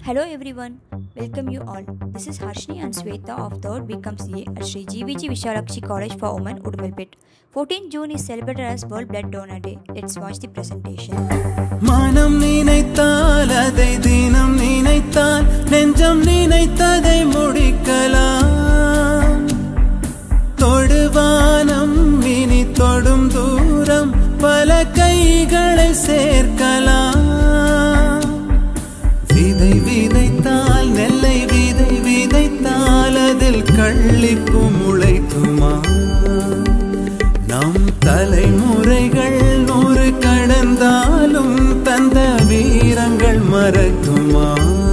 Hello everyone, welcome you all. This is Harshni and Sweta of 3rd BCom CA at Sri GVG Vishalakshi College for Women, Udumalpet. 14 June is celebrated as World Blood Donor Day. Let's watch the presentation. மனம் நினைத்தால் அதை தினம் நினைத்தால் நெஞ்சம் நினைத்ததை முடிக்கலாம் தொடுவானம் இனி தொடும் தூரம் பல கைகளை சேர்க்கலாம் விதை விதைத்தால் நெல்லை விதை விதைத்தால் அதில் கள்ளிப்பு முளைக்குமா நம் தலைமுறைகள் நூறு கடந்தாலும் தந்த வீரங்கள் மறக்குமா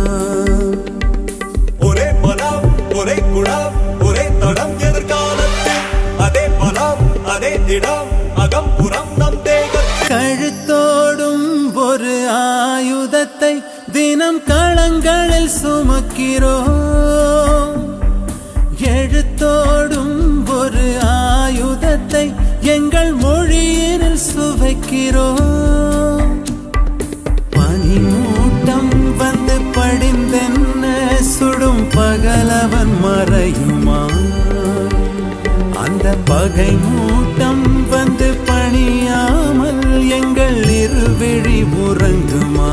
ஒரே மனம் ஒரே குணம் ஒரே தடம் எதிர்காலத்தில் அதே பலம் அதே திடம் அகம் புறம் நம் தேகத்தில் கழுத்தோடும் ஒரு ஆயுதத்தை தினம் களங்களில் சுமக்கிறோம் எழுத்தோடும் ஒரு ஆயுதத்தை எங்கள் மொழியில் சுவைக்கிறோம் பனிமூட்டம் வந்து படிந்தென்ன சுடும் பகலவன் மறையுமா அந்த பகை மூட்டம் வந்து பணியாமல் எங்கள் இருவிழி உறங்குமா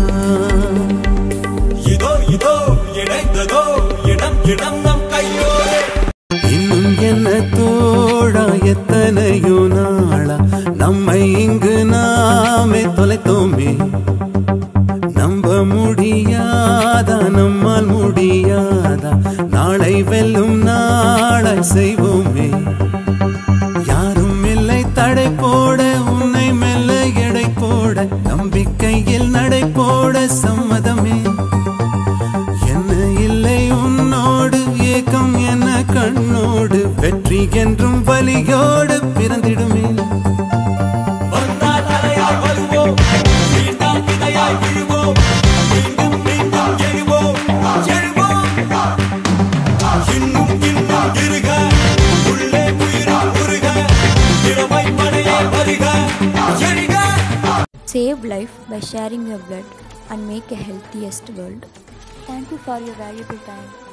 இதோ இதோ இணைந்ததோ இடம் இடம் நம் கையோடு இன்னும் என்ன தோழா எத்தனையோ நாளா நம்மை இங்கு நாமே தொலைத்தோமே நம்ப முடியாதா நம்மால் முடியாதா நாளை வெல்லும் நாளை செய்வோமே யாரும் இல்லை தடை போட உன்னை மெல்ல எடை போட நம்பிக்கையில் நடை போட சம்மதமே என்ன இல்லை உன்னோடு ஏக்கம் என்ன கண்ணோடு வெற்றி என்றும் வலியோடு பிறந்திடுமே வந்தால் அலையாய் வருவோம் வீழ்ந்தால் விதையாய் விழுவோம் மீண்டும் மீண்டும் எழுவோம் எழுவோம் இன்னும் இன்னும் இருக உள்ளே உயிரும் உருக இளமை படையே வருக எழுக Save life by sharing your blood and make a healthiest world. Thank you for your valuable time.